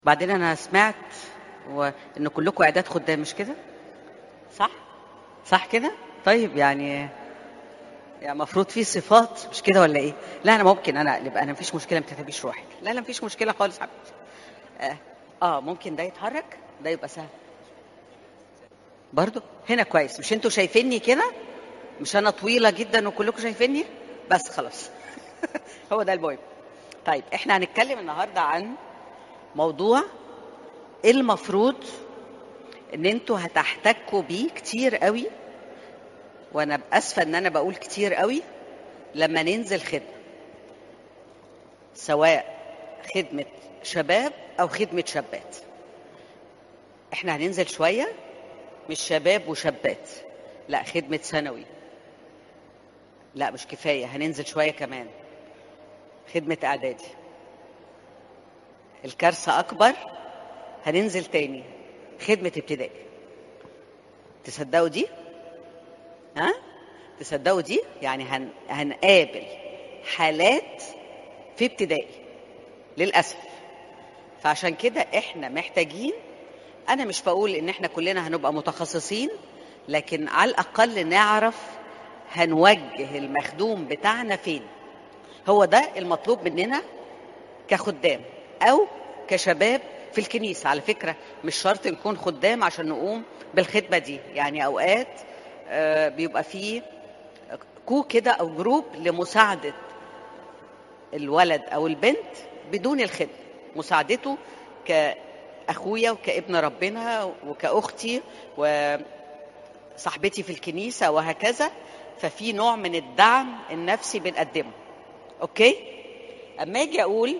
بعدين انا سمعت و... ان كلكم اعداد خدام مش كده صح صح كده طيب يعني يعني المفروض في صفات مش كده ولا ايه لا انا ممكن انا اقلب انا مفيش مشكله ما تتعبيش روحك لا لا مفيش مشكله خالص حبيبتي آه. اه ممكن ده يتحرك ده يبقى سهل برضو هنا كويس مش انتوا شايفيني كده مش انا طويله جدا وكلكم شايفيني بس خلاص هو ده المهم طيب احنا هنتكلم النهارده عن موضوع المفروض ان انتوا هتحتكوا بيه كتير قوي وانا اسفه ان انا بقول كتير قوي لما ننزل خدمه سواء خدمه شباب او خدمه شابات احنا هننزل شويه مش شباب وشابات لا خدمه ثانوي لا مش كفايه هننزل شويه كمان خدمه اعدادي الكارثه اكبر هننزل تاني خدمه ابتدائي تصدقوا دي ها تصدقوا دي يعني هن... هنقابل حالات في ابتدائي للاسف فعشان كده احنا محتاجين انا مش بقول ان احنا كلنا هنبقى متخصصين لكن على الاقل نعرف هنوجه المخدوم بتاعنا فين هو ده المطلوب مننا كخدام او كشباب في الكنيسه على فكره مش شرط نكون خدام عشان نقوم بالخدمه دي يعني اوقات آه، بيبقى فيه كو كده او جروب لمساعده الولد او البنت بدون الخدمه مساعدته كاخويا وكابن ربنا وكاختي وصاحبتي في الكنيسه وهكذا ففي نوع من الدعم النفسي بنقدمه اوكي اما اجي اقول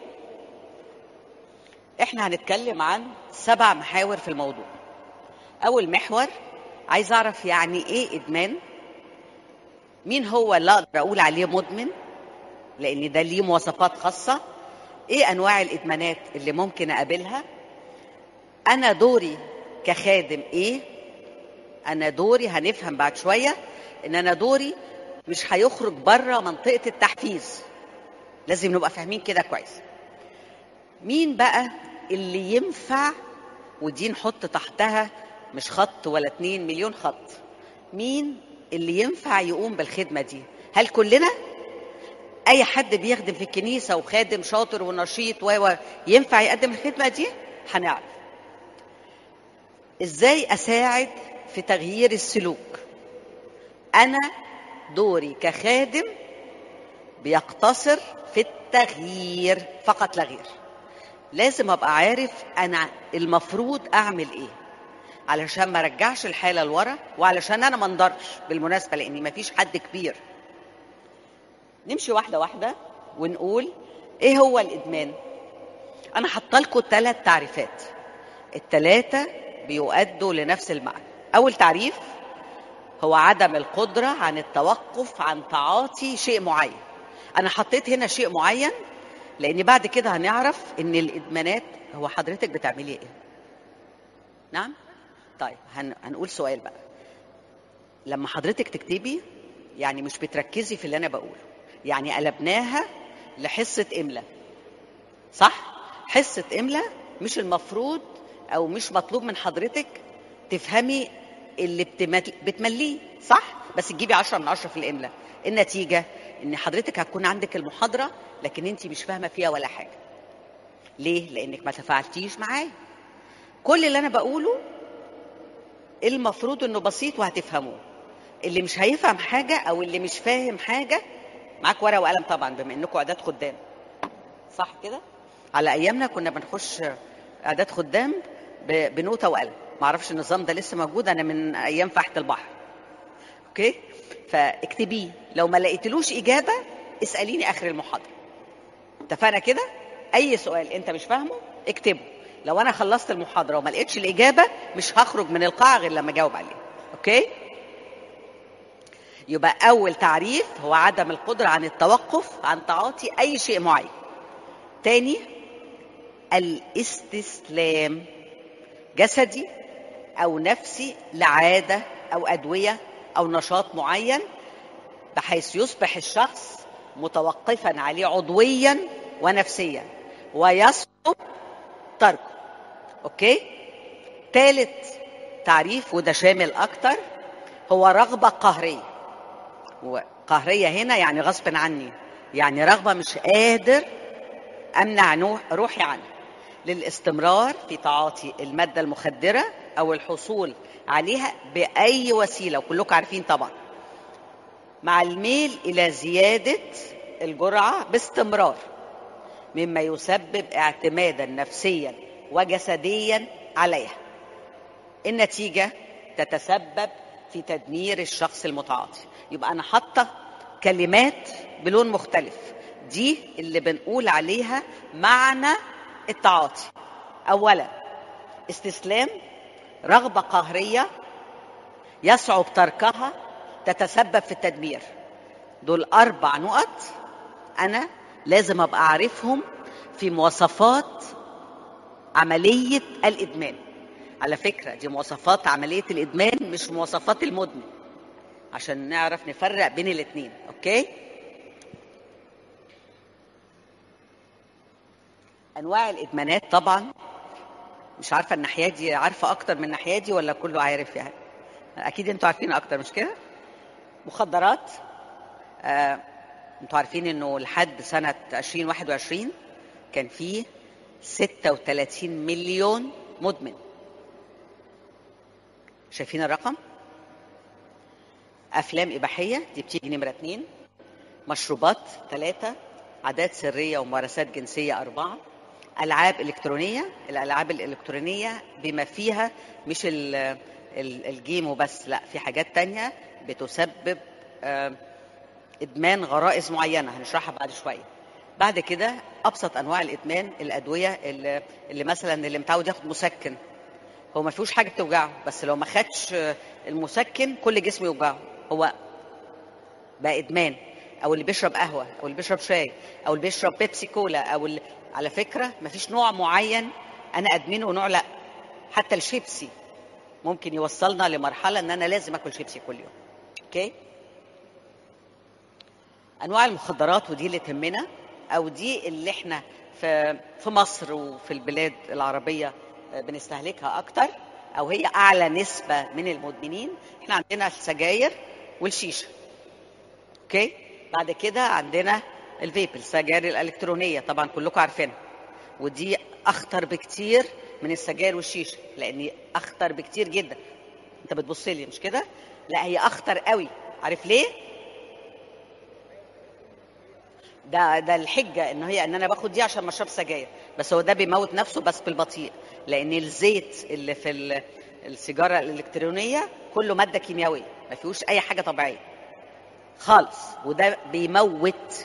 احنا هنتكلم عن سبع محاور في الموضوع اول محور عايز اعرف يعني ايه ادمان مين هو اللي اقدر اقول عليه مدمن لان ده ليه مواصفات خاصه ايه انواع الادمانات اللي ممكن اقابلها انا دوري كخادم ايه انا دوري هنفهم بعد شويه ان انا دوري مش هيخرج بره منطقه التحفيز لازم نبقى فاهمين كده كويس مين بقى اللي ينفع ودي نحط تحتها مش خط ولا اتنين مليون خط مين اللي ينفع يقوم بالخدمة دي هل كلنا أي حد بيخدم في الكنيسة وخادم شاطر ونشيط و ينفع يقدم الخدمة دي هنعرف إزاي أساعد في تغيير السلوك أنا دوري كخادم بيقتصر في التغيير فقط لا غير لازم ابقى عارف انا المفروض اعمل ايه علشان ما ارجعش الحاله لورا وعلشان انا ما انضرش بالمناسبه لان ما فيش حد كبير نمشي واحده واحده ونقول ايه هو الادمان انا حاطه لكم ثلاث تعريفات الثلاثه بيؤدوا لنفس المعنى اول تعريف هو عدم القدره عن التوقف عن تعاطي شيء معين انا حطيت هنا شيء معين لان بعد كده هنعرف ان الادمانات هو حضرتك بتعملي ايه نعم طيب هن... هنقول سؤال بقى لما حضرتك تكتبي يعني مش بتركزي في اللي انا بقوله يعني قلبناها لحصه املا صح حصه املا مش المفروض او مش مطلوب من حضرتك تفهمي اللي بتمل... بتمليه صح بس تجيبي 10 من 10 في الاملا النتيجه ان حضرتك هتكون عندك المحاضره لكن انت مش فاهمه فيها ولا حاجه ليه لانك ما تفاعلتيش معايا كل اللي انا بقوله المفروض انه بسيط وهتفهموه اللي مش هيفهم حاجه او اللي مش فاهم حاجه معاك ورقه وقلم طبعا بما انكم اعداد خدام صح كده على ايامنا كنا بنخش اعداد خدام ب- بنوته وقلم ما اعرفش النظام ده لسه موجود انا من ايام فحت البحر اوكي فاكتبيه لو ما لقيتلوش اجابه اساليني اخر المحاضره اتفقنا كده اي سؤال انت مش فاهمه اكتبه لو انا خلصت المحاضره وما لقيتش الاجابه مش هخرج من القاعه غير لما اجاوب عليه اوكي يبقى اول تعريف هو عدم القدره عن التوقف عن تعاطي اي شيء معين تاني الاستسلام جسدي او نفسي لعاده او ادويه او نشاط معين بحيث يصبح الشخص متوقفا عليه عضويا ونفسيا ويصعب تركه اوكي ثالث تعريف وده شامل اكتر هو رغبه قهريه وقهريه هنا يعني غصب عني يعني رغبه مش قادر امنع نوع- روحي عنها للاستمرار في تعاطي الماده المخدره او الحصول عليها باي وسيله وكلكم عارفين طبعا مع الميل الى زياده الجرعه باستمرار مما يسبب اعتمادا نفسيا وجسديا عليها النتيجه تتسبب في تدمير الشخص المتعاطي يبقى انا حاطه كلمات بلون مختلف دي اللي بنقول عليها معنى التعاطي اولا استسلام رغبه قهريه يصعب تركها تتسبب في التدمير دول اربع نقط انا لازم ابقى عارفهم في مواصفات عمليه الادمان على فكره دي مواصفات عمليه الادمان مش مواصفات المدمن عشان نعرف نفرق بين الاثنين اوكي انواع الادمانات طبعا مش عارفه الناحيه دي عارفه اكتر من الناحيه دي ولا كله عارف يعني اكيد انتوا عارفين اكتر مش كده مخدرات آه، انتوا عارفين انه لحد سنه 2021 كان في 36 مليون مدمن شايفين الرقم افلام اباحيه دي بتيجي نمره اتنين مشروبات ثلاثه عادات سريه وممارسات جنسيه اربعه العاب الكترونيه الالعاب الالكترونيه بما فيها مش ال- ال- الجيم وبس لا في حاجات تانية بتسبب آه، ادمان غرائز معينه هنشرحها بعد شويه بعد كده ابسط انواع الادمان الادويه اللي, اللي مثلا اللي متعود ياخد مسكن هو ما فيهوش حاجه بتوجعه بس لو ما خدش المسكن كل جسمه يوجعه هو بقى ادمان او اللي بيشرب قهوه او اللي بيشرب شاي او اللي بيشرب بيبسي كولا او اللي على فكره ما فيش نوع معين انا ادمنه ونوع لا حتى الشيبسي ممكن يوصلنا لمرحله ان انا لازم اكل شيبسي كل يوم اوكي انواع المخدرات ودي اللي تهمنا او دي اللي احنا في في مصر وفي البلاد العربيه بنستهلكها اكتر او هي اعلى نسبه من المدمنين احنا عندنا السجاير والشيشه اوكي بعد كده عندنا الفيب السجاير الالكترونيه طبعا كلكم عارفينها ودي اخطر بكتير من السجاير والشيشه لان اخطر بكتير جدا انت بتبص لي مش كده لا هي اخطر قوي عارف ليه ده ده الحجه ان هي ان انا باخد دي عشان ما اشرب سجاير بس هو ده بيموت نفسه بس بالبطيء لان الزيت اللي في ال- السيجاره الالكترونيه كله ماده كيميائيه ما فيهوش اي حاجه طبيعيه خالص وده بيموت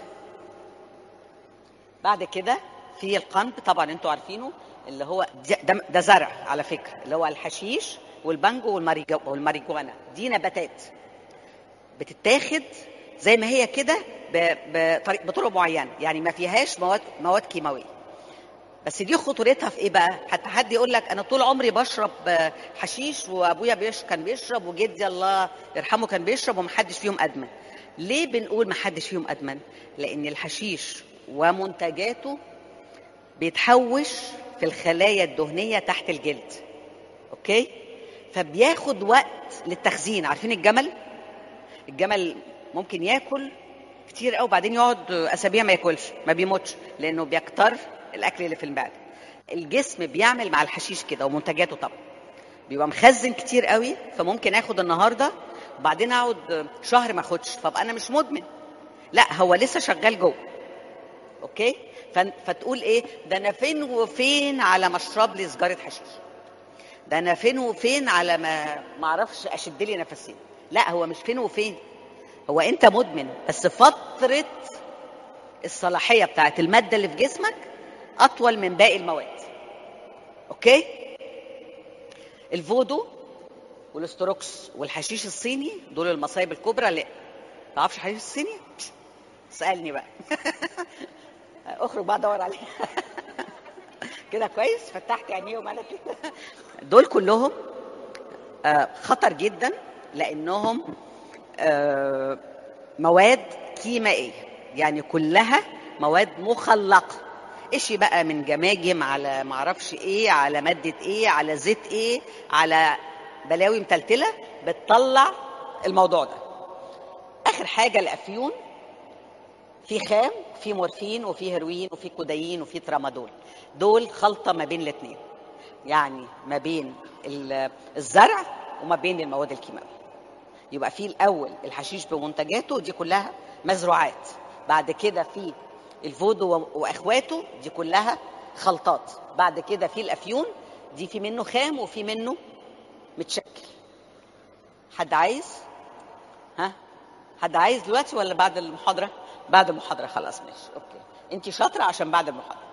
بعد كده في القنب طبعا انتوا عارفينه اللي هو ده, ده, ده زرع على فكره اللي هو الحشيش والبانجو والماريجو- والماريجوانا دي نباتات بتتاخد زي ما هي كده ب- بطريق بطرق معينه يعني ما فيهاش مواد مواد كيماويه بس دي خطورتها في ايه بقى حتى حد يقول لك انا طول عمري بشرب آه، حشيش وابويا بيش كان بيشرب وجدي الله يرحمه كان بيشرب ومحدش فيهم ادمن ليه بنقول محدش فيهم ادمن لان الحشيش ومنتجاته بيتحوش في الخلايا الدهنيه تحت الجلد اوكي فبياخد وقت للتخزين عارفين الجمل الجمل ممكن ياكل كتير قوي بعدين يقعد اسابيع ما ياكلش ما بيموتش لانه بيكتر الاكل اللي في المعده الجسم بيعمل مع الحشيش كده ومنتجاته طبعا بيبقى مخزن كتير قوي فممكن اخد النهارده وبعدين اقعد شهر ما اخدش فابقى انا مش مدمن لا هو لسه شغال جوه اوكي فن- فتقول ايه ده انا فين وفين على ما اشرب لي سيجاره حشيش ده انا فين وفين على ما ما اعرفش اشد لي نفسي لا هو مش فين وفين هو انت مدمن بس فتره الصلاحيه بتاعت الماده اللي في جسمك اطول من باقي المواد اوكي الفودو والاستروكس والحشيش الصيني دول المصايب الكبرى لا تعرفش الحشيش الصيني اسالني بقى اخرج بقى دور عليه كده كويس فتحت عينيهم انا كده دول كلهم آه، خطر جدا لانهم آه، مواد كيميائيه يعني كلها مواد مخلقه اشي بقى من جماجم على معرفش ايه على مادة ايه على زيت ايه على بلاوي متلتلة بتطلع الموضوع ده اخر حاجة الافيون في خام في مورفين وفي هيروين وفي كودايين وفي ترامادول دول خلطة ما بين الاثنين يعني ما بين ال- الزرع وما بين المواد الكيماوية يبقى في الاول الحشيش بمنتجاته دي كلها مزروعات بعد كده في الفودو و- واخواته دي كلها خلطات بعد كده في الافيون دي في منه خام وفي منه متشكل حد عايز ها حد عايز دلوقتي ولا بعد المحاضره بعد المحاضره خلاص ماشي اوكي انت شاطره عشان بعد المحاضره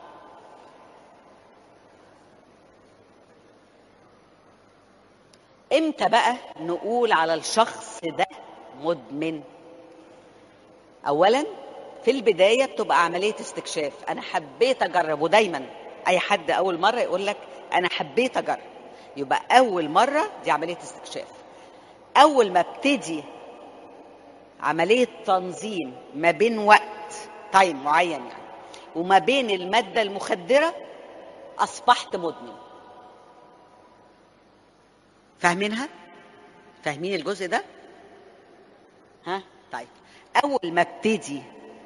امتى بقى نقول على الشخص ده مدمن اولا في البدايه بتبقى عمليه استكشاف انا حبيت اجرب ودايما اي حد اول مره يقول لك انا حبيت اجرب يبقى اول مره دي عمليه استكشاف اول ما ابتدي عمليه تنظيم ما بين وقت تايم معين يعني وما بين الماده المخدره اصبحت مدمن فاهمينها فاهمين الجزء ده ها طيب اول ما ابتدي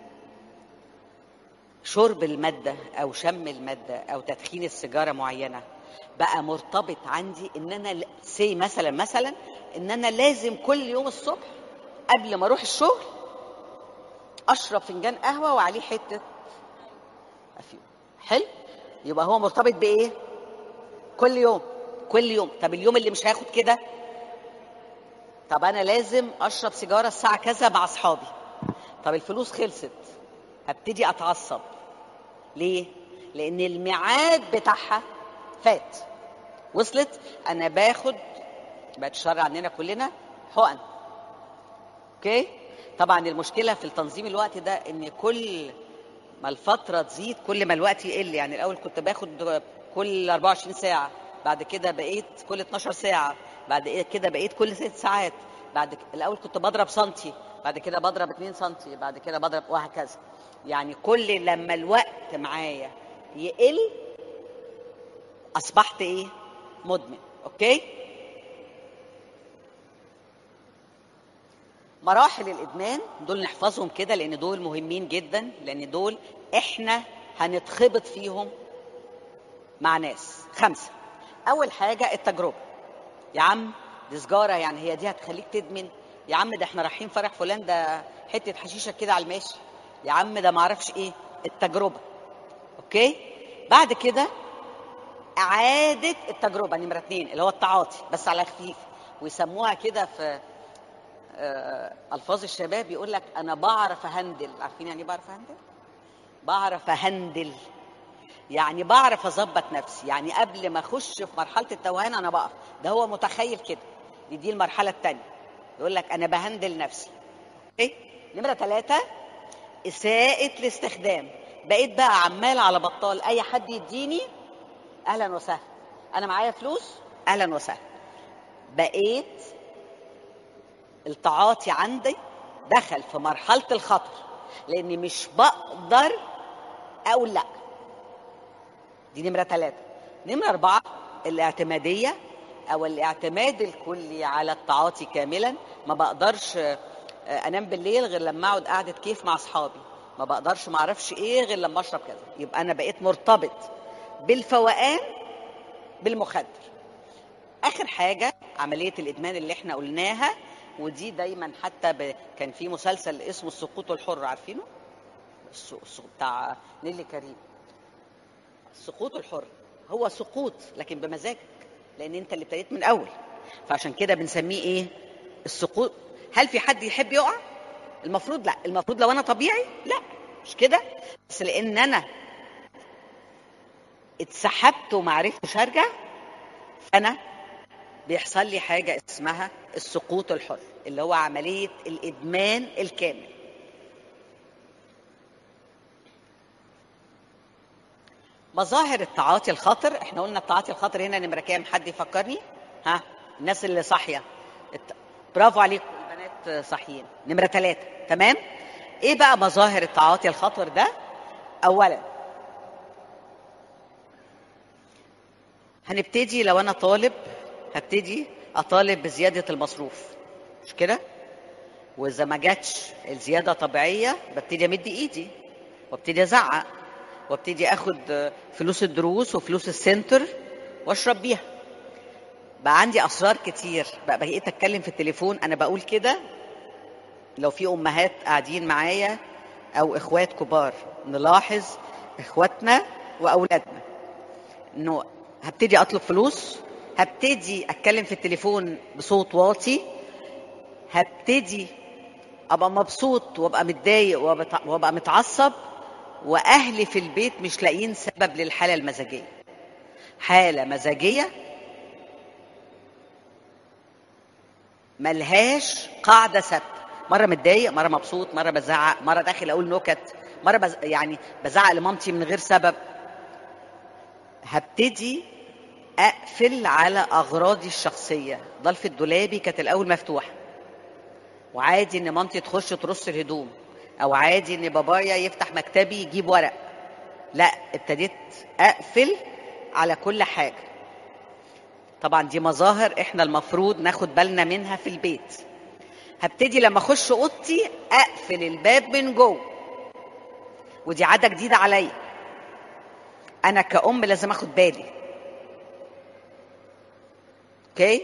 شرب الماده او شم الماده او تدخين السيجاره معينه بقى مرتبط عندي ان انا سي مثلا مثلا ان انا لازم كل يوم الصبح قبل ما اروح الشغل اشرب فنجان قهوه وعليه حته افيون حلو يبقى هو مرتبط بايه كل يوم كل يوم طب اليوم اللي مش هاخد كده طب انا لازم اشرب سيجاره الساعه كذا مع اصحابي طب الفلوس خلصت هبتدي اتعصب ليه لان الميعاد بتاعها فات وصلت انا باخد بقت الشر عننا كلنا حقن اوكي طبعا المشكله في التنظيم الوقت ده ان كل ما الفتره تزيد كل ما الوقت يقل يعني الاول كنت باخد كل 24 ساعه بعد كده بقيت كل 12 ساعه بعد كده بقيت كل ست ساعات بعد ك... الاول كنت بضرب سنتي بعد كده بضرب 2 سنتي بعد كده بضرب وهكذا يعني كل لما الوقت معايا يقل اصبحت ايه مدمن اوكي مراحل الادمان دول نحفظهم كده لان دول مهمين جدا لان دول احنا هنتخبط فيهم مع ناس خمسه اول حاجه التجربه يا عم دي سجاره يعني هي دي هتخليك تدمن يا عم ده احنا رايحين فرح فلان ده حته حشيشه كده على الماشي يا عم ده معرفش ايه التجربه اوكي بعد كده اعاده التجربه نمره اتنين اللي هو التعاطي بس على خفيف ويسموها كده في آه، الفاظ الشباب يقول لك انا بعرف اهندل عارفين يعني ايه بعرف اهندل بعرف اهندل يعني بعرف اظبط نفسي يعني قبل ما اخش في مرحله التوهان انا بقف ده هو متخيل كده دي, دي المرحله الثانيه يقول لك انا بهندل نفسي ايه نمره ثلاثة اساءه الاستخدام بقيت بقى عمال على بطال اي حد يديني اهلا وسهلا انا معايا فلوس اهلا وسهلا بقيت التعاطي عندي دخل في مرحله الخطر لاني مش بقدر اقول لا دي نمرة ثلاثة نمرة أربعة الاعتمادية أو الاعتماد الكلي على التعاطي كاملا ما بقدرش آه، أنام بالليل غير لما أقعد قعدة كيف مع أصحابي ما بقدرش ما أعرفش إيه غير لما أشرب كذا يبقى أنا بقيت مرتبط بالفوقان بالمخدر آخر حاجة عملية الإدمان اللي إحنا قلناها ودي دايما حتى ب... كان في مسلسل اسمه السقوط الحر عارفينه؟ الس... الس... بتاع نيلي كريم السقوط الحر هو سقوط لكن بمزاجك لان انت اللي ابتديت من الاول فعشان كده بنسميه ايه السقوط هل في حد يحب يقع المفروض لا المفروض لو انا طبيعي لا مش كده بس لان انا اتسحبت وما عرفتش ارجع فانا بيحصل لي حاجه اسمها السقوط الحر اللي هو عمليه الادمان الكامل مظاهر التعاطي الخطر احنا قلنا التعاطي الخطر هنا نمره كام حد يفكرني ها الناس اللي صاحيه الت... برافو عليكم البنات صاحيين نمره ثلاثة تمام ايه بقى مظاهر التعاطي الخطر ده اولا هنبتدي لو انا طالب هبتدي اطالب بزياده المصروف مش كده واذا ما جاتش الزياده طبيعيه ببتدي امد ايدي وابتدي ازعق وابتدي اخد فلوس الدروس وفلوس السنتر واشرب بيها بقى عندي اسرار كتير بقى بقيت اتكلم في التليفون انا بقول كده لو في امهات قاعدين معايا او اخوات كبار نلاحظ اخواتنا واولادنا انه هبتدي اطلب فلوس هبتدي اتكلم في التليفون بصوت واطي هبتدي ابقى مبسوط وابقى متضايق وابقى متعصب واهلي في البيت مش لاقيين سبب للحاله المزاجيه حاله مزاجيه ملهاش قاعده ثابته مره متضايق مره مبسوط مره بزعق مره داخل اقول نكت مره بز... يعني بزعق لمامتي من غير سبب هبتدي اقفل على اغراضي الشخصيه ضلفه دولابي كانت الاول مفتوحه وعادي ان مامتي تخش ترص الهدوم او عادي ان بابايا يفتح مكتبي يجيب ورق لا ابتديت اقفل على كل حاجه طبعا دي مظاهر احنا المفروض ناخد بالنا منها في البيت هبتدي لما اخش اوضتي اقفل الباب من جوه ودي عاده جديده عليا انا كأم لازم اخد بالي اوكي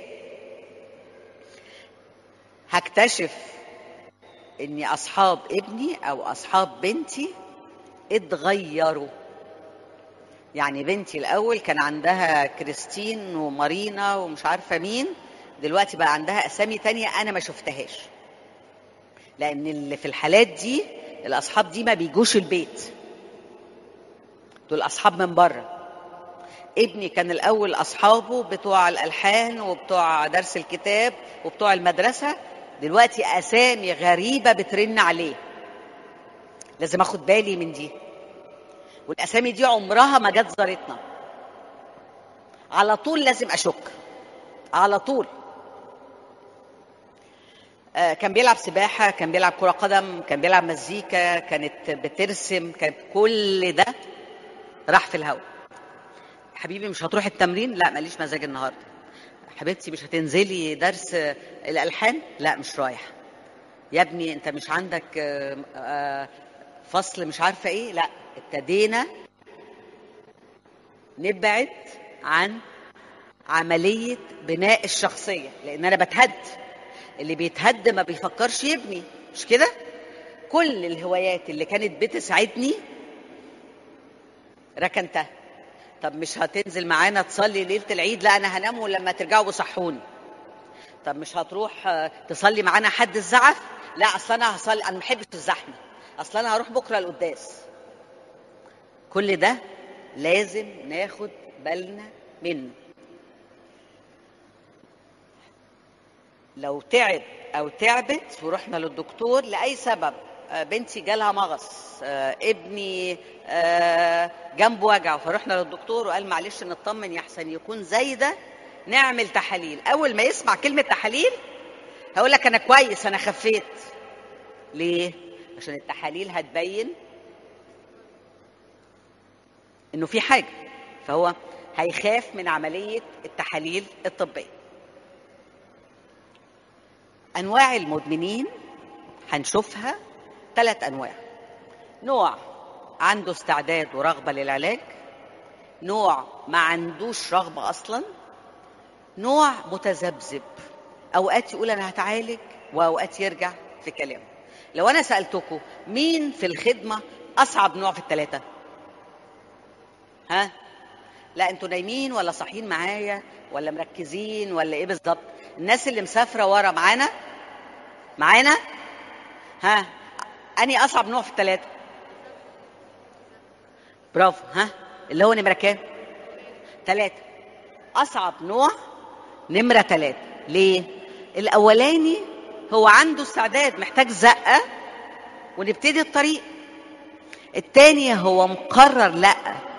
هكتشف ان اصحاب ابني او اصحاب بنتي اتغيروا يعني بنتي الاول كان عندها كريستين ومارينا ومش عارفه مين دلوقتي بقى عندها اسامي تانية انا ما شفتهاش لان اللي في الحالات دي الاصحاب دي ما بيجوش البيت دول اصحاب من بره ابني كان الاول اصحابه بتوع الالحان وبتوع درس الكتاب وبتوع المدرسه دلوقتي اسامي غريبه بترن عليه لازم اخد بالي من دي والاسامي دي عمرها ما جت زارتنا على طول لازم اشك على طول آه كان بيلعب سباحة كان بيلعب كرة قدم كان بيلعب مزيكا كانت بترسم كانت كل ده راح في الهواء حبيبي مش هتروح التمرين لا ماليش مزاج النهارده حبيبتي مش هتنزلي درس الالحان لا مش رايح يا ابني انت مش عندك فصل مش عارفه ايه لا ابتدينا نبعد عن عمليه بناء الشخصيه لان انا بتهد اللي بيتهد ما بيفكرش يبني مش كده كل الهوايات اللي كانت بتسعدني ركنتها طب مش هتنزل معانا تصلي ليله العيد لا انا هنام ولما ترجعوا بصحوني طب مش هتروح تصلي معانا حد الزعف لا اصل انا هصلي انا ما بحبش الزحمه اصل انا هروح بكره القداس كل ده لازم ناخد بالنا منه لو تعب او تعبت ورحنا للدكتور لاي سبب بنتي جالها مغص ابني جنبه وجع فرحنا للدكتور وقال معلش نطمن يحسن يكون زايده نعمل تحاليل اول ما يسمع كلمه تحاليل هقول لك انا كويس انا خفيت ليه عشان التحاليل هتبين انه في حاجه فهو هيخاف من عمليه التحاليل الطبيه انواع المدمنين هنشوفها ثلاث انواع نوع عنده استعداد ورغبه للعلاج نوع ما عندوش رغبه اصلا نوع متذبذب اوقات يقول انا هتعالج واوقات يرجع في كلامه لو انا سالتكم مين في الخدمه اصعب نوع في الثلاثه ها لا انتوا نايمين ولا صاحيين معايا ولا مركزين ولا ايه بالظبط الناس اللي مسافره ورا معانا معانا ها اني اصعب نوع في الثلاثه برافو ها اللي هو نمره كام ثلاثه اصعب نوع نمره ثلاثه ليه الاولاني هو عنده استعداد محتاج زقه ونبتدي الطريق التاني هو مقرر لا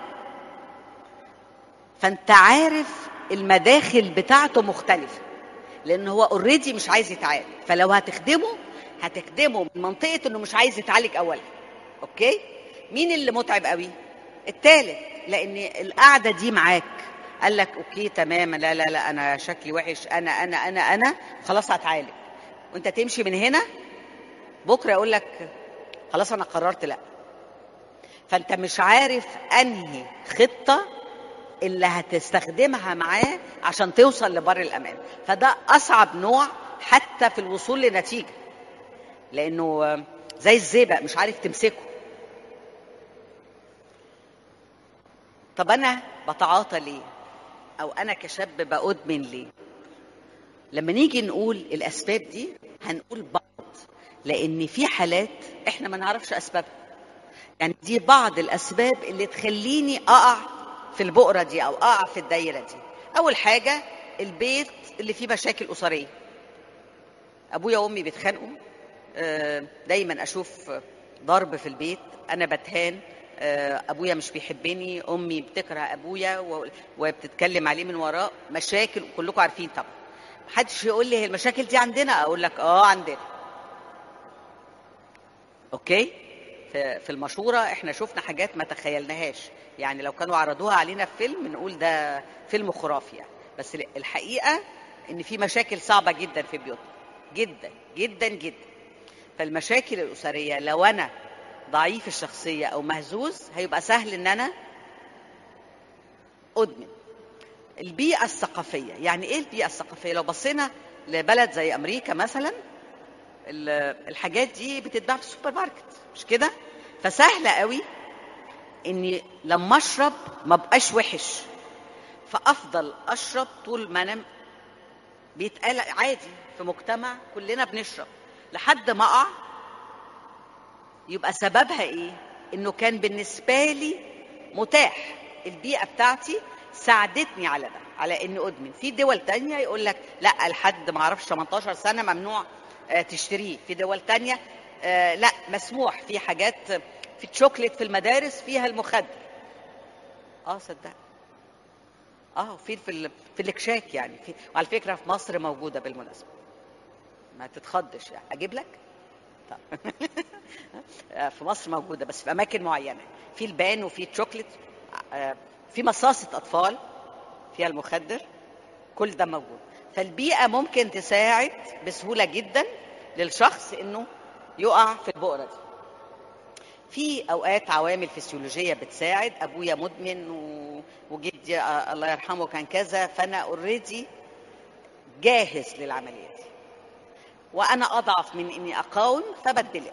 فانت عارف المداخل بتاعته مختلفه لان هو اوريدي مش عايز يتعالج فلو هتخدمه هتخدمه من منطقه انه مش عايز يتعالج اولا اوكي مين اللي متعب قوي التالت لان القعده دي معاك قال لك اوكي تمام لا لا لا انا شكلي وحش انا انا انا انا خلاص هتعالج وانت تمشي من هنا بكره يقول لك خلاص انا قررت لا فانت مش عارف انهي خطه اللي هتستخدمها معاه عشان توصل لبر الامان فده اصعب نوع حتى في الوصول لنتيجه لانه زي الزئبق مش عارف تمسكه طب انا بتعاطى ليه او انا كشاب بادمن ليه لما نيجي نقول الاسباب دي هنقول بعض لان في حالات احنا ما نعرفش اسبابها يعني دي بعض الاسباب اللي تخليني اقع في البؤره دي او اقع في الدايره دي اول حاجه البيت اللي فيه مشاكل اسريه ابويا وامي بيتخانقوا دايما اشوف ضرب في البيت انا بتهان ابويا مش بيحبني امي بتكره ابويا وبتتكلم عليه من وراه مشاكل كلكم عارفين طبعا محدش يقول لي هي المشاكل دي عندنا اقول لك اه عندنا اوكي في المشوره احنا شفنا حاجات ما تخيلناهاش يعني لو كانوا عرضوها علينا في فيلم نقول ده فيلم خرافي يعني بس الحقيقه ان في مشاكل صعبه جدا في بيوتنا جدا جدا جدا فالمشاكل الاسريه لو انا ضعيف الشخصيه او مهزوز هيبقى سهل ان انا ادمن البيئه الثقافيه يعني ايه البيئه الثقافيه لو بصينا لبلد زي امريكا مثلا الحاجات دي بتتباع في السوبر ماركت مش كده فسهله قوي اني لما اشرب ما بقاش وحش فافضل اشرب طول ما انا بيتقال عادي في مجتمع كلنا بنشرب لحد ما اقع يبقى سببها ايه انه كان بالنسبه لي متاح البيئه بتاعتي ساعدتني على ده على اني ادمن في دول تانية يقول لك لا لحد ما اعرفش 18 سنه ممنوع تشتريه في دول تانية لا مسموح في حاجات في الشوكليت في المدارس فيها المخدر اه صدق اه في في في الاكشاك يعني في وعلى فكره في مصر موجوده بالمناسبه ما تتخضش يعني اجيب لك طب في مصر موجوده بس في اماكن معينه في البان وفي الشوكليت في مصاصه اطفال فيها المخدر كل ده موجود فالبيئه ممكن تساعد بسهوله جدا للشخص انه يقع في البؤره دي في اوقات عوامل فسيولوجيه بتساعد ابويا مدمن و... وجدي الله يرحمه كان كذا فانا اوريدي جاهز للعمليه دي وانا اضعف من اني اقاوم فبدلها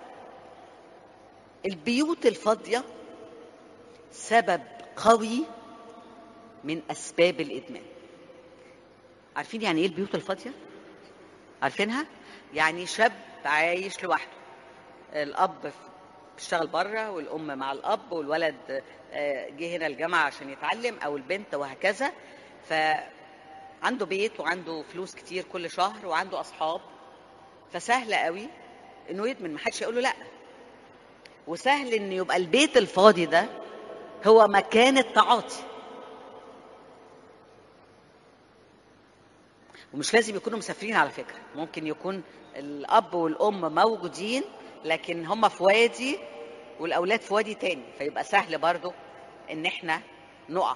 البيوت الفاضيه سبب قوي من اسباب الادمان عارفين يعني ايه البيوت الفاضيه عارفينها يعني شاب عايش لوحده الاب بيشتغل بره والام مع الاب والولد جه هنا الجامعه عشان يتعلم او البنت وهكذا فعنده بيت وعنده فلوس كتير كل شهر وعنده اصحاب فسهل قوي انه يدمن محدش يقول له لا وسهل ان يبقى البيت الفاضي ده هو مكان التعاطي ومش لازم يكونوا مسافرين على فكره ممكن يكون الاب والام موجودين لكن هم في وادي والاولاد في وادي تاني فيبقى سهل برضو ان احنا نقع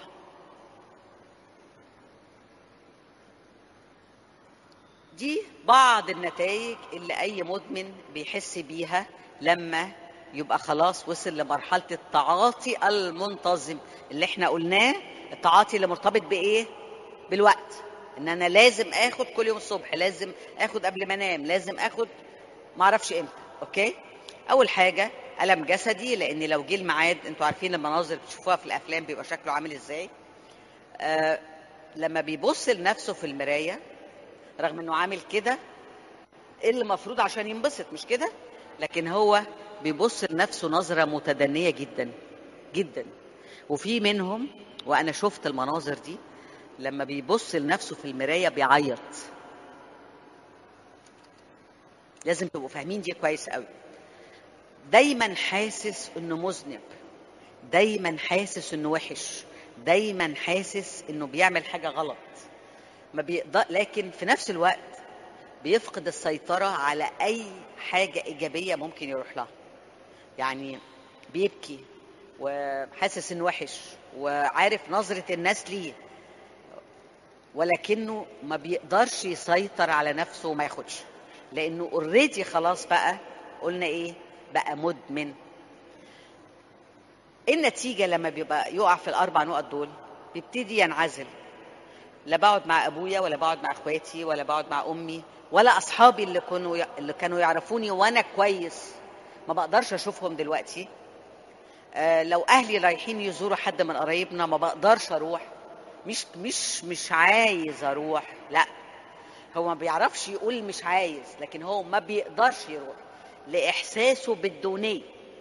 دي بعض النتائج اللي اي مدمن بيحس بيها لما يبقى خلاص وصل لمرحله التعاطي المنتظم اللي احنا قلناه التعاطي اللي مرتبط بايه بالوقت ان انا لازم اخد كل يوم الصبح لازم اخد قبل ما انام لازم اخد ما اعرفش امتى اوكي اول حاجه الم جسدي لان لو جه الميعاد انتوا عارفين المناظر بتشوفوها في الافلام بيبقى شكله عامل ازاي آه لما بيبص لنفسه في المرايه رغم انه عامل كده ايه اللي المفروض عشان ينبسط مش كده لكن هو بيبص لنفسه نظره متدنيه جدا جدا وفي منهم وانا شفت المناظر دي لما بيبص لنفسه في المرايه بيعيط لازم تبقوا فاهمين دي كويس قوي دايما حاسس انه مذنب دايما حاسس انه وحش دايما حاسس انه بيعمل حاجه غلط ما بيقدر لكن في نفس الوقت بيفقد السيطره على اي حاجه ايجابيه ممكن يروح لها يعني بيبكي وحاسس انه وحش وعارف نظره الناس ليه ولكنه ما بيقدرش يسيطر على نفسه وما ياخدش لانه اوريدي خلاص بقى قلنا ايه بقى مدمن النتيجه لما بيبقى يقع في الاربع نقط دول بيبتدي ينعزل لا بقعد مع ابويا ولا بقعد مع اخواتي ولا بقعد مع امي ولا اصحابي اللي كانوا اللي كانوا يعرفوني وانا كويس ما بقدرش اشوفهم دلوقتي آه لو اهلي رايحين يزوروا حد من قرايبنا ما بقدرش اروح مش مش مش عايز اروح لا هو ما بيعرفش يقول مش عايز لكن هو ما بيقدرش يروح لاحساسه بالدونيه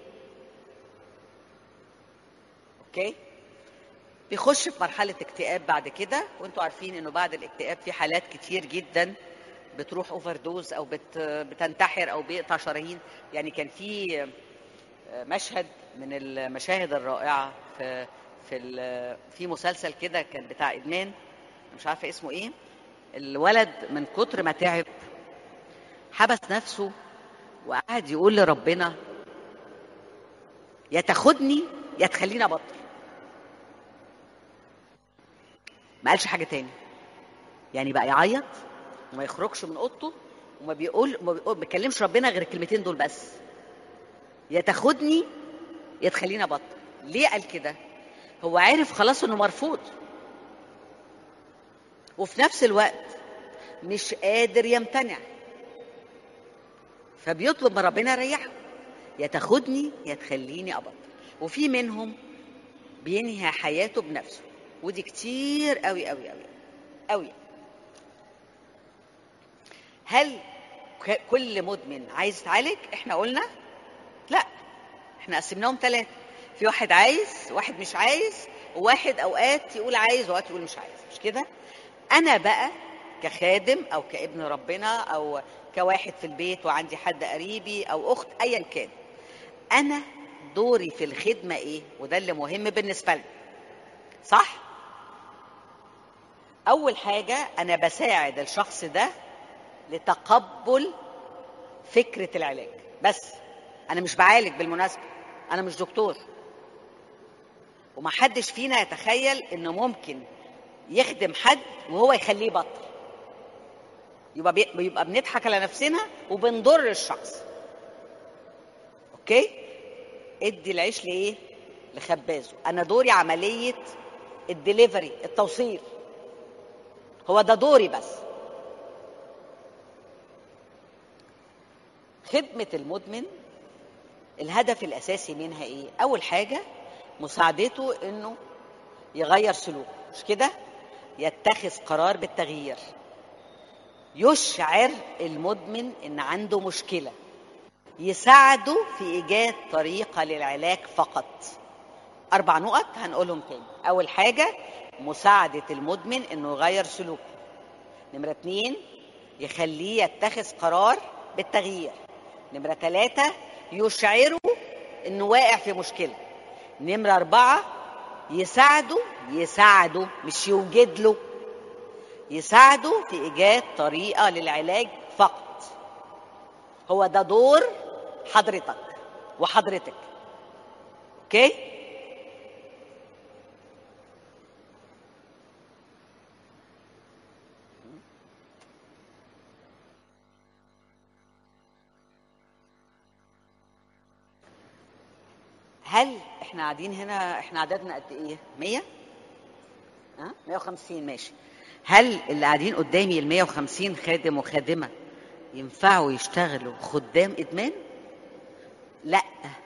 اوكي بيخش في مرحلة اكتئاب بعد كده وانتوا عارفين انه بعد الاكتئاب في حالات كتير جدا بتروح اوفر دوز او بت بتنتحر او بيقطع شرايين يعني كان في مشهد من المشاهد الرائعة في في في مسلسل كده كان بتاع ادمان مش عارفة اسمه ايه الولد من كتر ما تعب حبس نفسه وقعد يقول لربنا يا تاخدني يا تخليني ابطل ما قالش حاجه تاني يعني بقى يعيط وما يخرجش من اوضته وما بيقول ما بيكلمش ربنا غير الكلمتين دول بس يا تاخدني يا تخليني ابطل ليه قال كده هو عارف خلاص انه مرفوض وفي نفس الوقت مش قادر يمتنع فبيطلب من ربنا يريحه يا تاخدني يا تخليني ابطل وفي منهم بينهي حياته بنفسه ودي كتير قوي قوي قوي قوي هل كل مدمن عايز يتعالج احنا قلنا لا احنا قسمناهم ثلاثة في واحد عايز واحد مش عايز وواحد اوقات يقول عايز واوقات يقول مش عايز مش كده انا بقى كخادم او كابن ربنا او كواحد في البيت وعندي حد قريبي او اخت ايا كان انا دوري في الخدمه ايه وده اللي مهم بالنسبه لي صح اول حاجه انا بساعد الشخص ده لتقبل فكره العلاج بس انا مش بعالج بالمناسبه انا مش دكتور ومحدش فينا يتخيل انه ممكن يخدم حد وهو يخليه بطل يبقى بيبقى بنضحك على نفسنا وبنضر الشخص اوكي ادي العيش لايه لخبازه انا دوري عمليه الدليفري التوصيل هو ده دوري بس خدمة المدمن الهدف الأساسي منها إيه؟ أول حاجة مساعدته إنه يغير سلوكه مش كده؟ يتخذ قرار بالتغيير يشعر المدمن إن عنده مشكلة يساعده في إيجاد طريقة للعلاج فقط أربع نقط هنقولهم تاني أول حاجة مساعدة المدمن إنه يغير سلوكه نمرة اتنين يخليه يتخذ قرار بالتغيير نمرة ثلاثة يشعره إنه واقع في مشكلة نمرة أربعة يساعده يساعده مش يوجد له يساعده في إيجاد طريقة للعلاج فقط هو ده دور حضرتك وحضرتك اوكي هل احنا قاعدين هنا احنا عددنا قد ايه 100 ها 150 ماشي هل اللي قاعدين قدامي ال 150 خادم وخادمه ينفعوا يشتغلوا خدام ادمان لا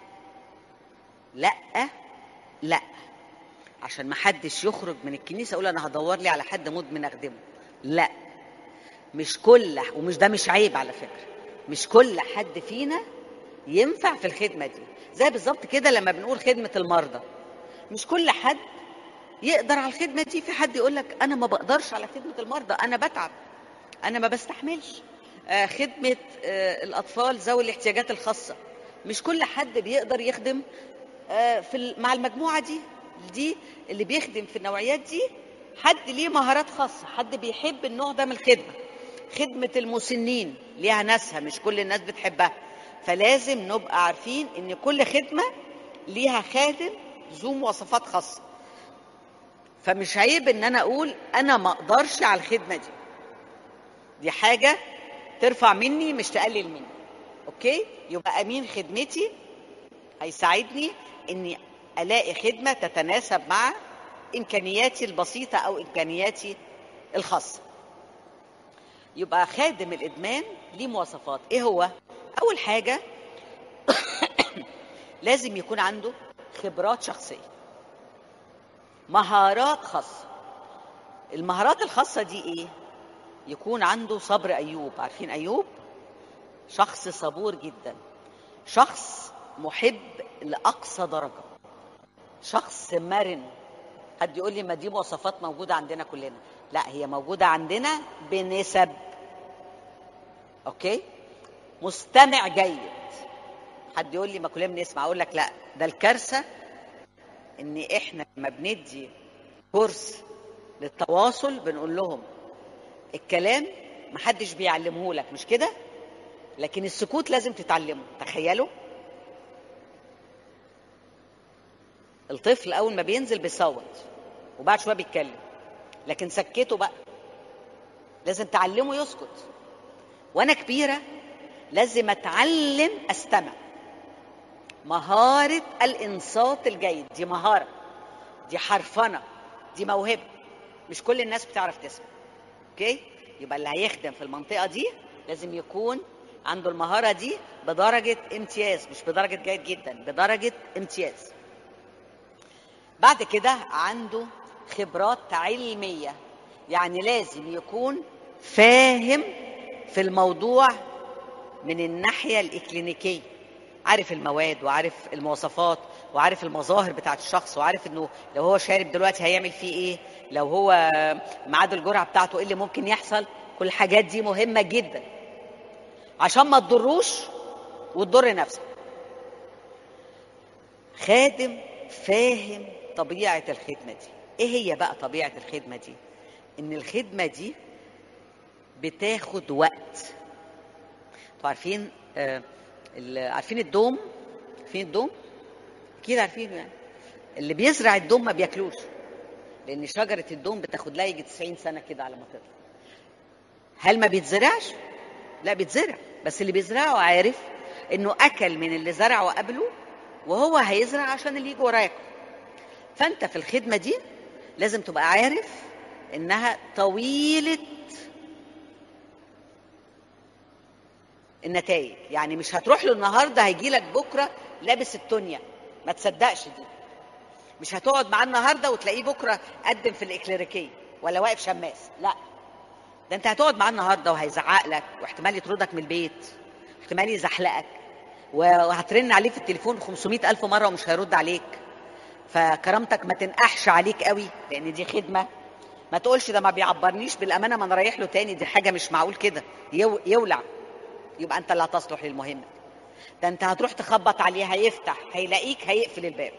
لا لا عشان ما حدش يخرج من الكنيسه يقول انا هدور لي على حد مدمن اخدمه لا مش كل ومش ده مش عيب على فكره مش كل حد فينا ينفع في الخدمه دي زي بالظبط كده لما بنقول خدمه المرضى مش كل حد يقدر على الخدمه دي في حد يقول لك انا ما بقدرش على خدمه المرضى انا بتعب انا ما بستحملش آه خدمه آه الاطفال ذوي الاحتياجات الخاصه مش كل حد بيقدر يخدم آه في مع المجموعه دي دي اللي بيخدم في النوعيات دي حد ليه مهارات خاصه حد بيحب النوع ده من الخدمه خدمه المسنين ليها ناسها مش كل الناس بتحبها فلازم نبقى عارفين ان كل خدمه ليها خادم ذو مواصفات خاصه فمش عيب ان انا اقول انا ما اقدرش على الخدمه دي دي حاجه ترفع مني مش تقلل مني اوكي يبقى امين خدمتي هيساعدني اني الاقي خدمه تتناسب مع امكانياتي البسيطه او امكانياتي الخاصه يبقى خادم الادمان ليه مواصفات ايه هو اول حاجه لازم يكون عنده خبرات شخصيه مهارات خاصه المهارات الخاصه دي ايه يكون عنده صبر ايوب عارفين ايوب شخص صبور جدا شخص محب لاقصى درجه شخص مرن حد يقول لي ما دي مواصفات موجوده عندنا كلنا لا هي موجوده عندنا بنسب اوكي مستمع جيد حد يقول لي ما كلنا بنسمع اقول لك لا ده الكارثه ان احنا لما بندي كورس للتواصل بنقول لهم الكلام محدش بيعلمه لك مش كده لكن السكوت لازم تتعلمه تخيلوا الطفل اول ما بينزل بيصوت وبعد شويه بيتكلم لكن سكته بقى لازم تعلمه يسكت وانا كبيره لازم اتعلم استمع مهاره الانصات الجيد دي مهاره دي حرفنه دي موهبه مش كل الناس بتعرف تسمع اوكي يبقى اللي هيخدم في المنطقه دي لازم يكون عنده المهاره دي بدرجه امتياز مش بدرجه جيد جدا بدرجه امتياز بعد كده عنده خبرات علميه يعني لازم يكون فاهم في الموضوع من الناحيه الاكلينيكيه عارف المواد وعارف المواصفات وعارف المظاهر بتاعت الشخص وعارف انه لو هو شارب دلوقتي هيعمل فيه ايه لو هو ميعاد الجرعه بتاعته ايه اللي ممكن يحصل كل الحاجات دي مهمه جدا عشان ما تضروش وتضر نفسك خادم فاهم طبيعه الخدمه دي ايه هي بقى طبيعه الخدمه دي ان الخدمه دي بتاخد وقت انتوا عارفين آه عارفين الدوم عارفين الدوم اكيد عارفينه يعني اللي بيزرع الدوم ما بياكلوش لان شجره الدوم بتاخد لها يجي 90 سنه كده على ما تطلع هل ما بيتزرعش لا بيتزرع بس اللي بيزرعه عارف انه اكل من اللي زرعه قبله وهو هيزرع عشان اللي يجي وراه ياكل فانت في الخدمه دي لازم تبقى عارف انها طويله النتائج يعني مش هتروح له النهارده هيجي لك بكره لابس التونيا ما تصدقش دي مش هتقعد معاه النهارده وتلاقيه بكره قدم في الاكليريكيه ولا واقف شماس لا ده انت هتقعد معاه النهارده وهيزعق لك واحتمال يطردك من البيت احتمال يزحلقك وهترن عليه في التليفون 500 ألف مرة ومش هيرد عليك فكرامتك ما تنقحش عليك قوي لأن دي خدمة ما تقولش ده ما بيعبرنيش بالأمانة ما أنا رايح له تاني دي حاجة مش معقول كده يو يولع يبقى أنت اللي هتصلح للمهمة ده أنت هتروح تخبط عليه هيفتح هيلاقيك هيقفل الباب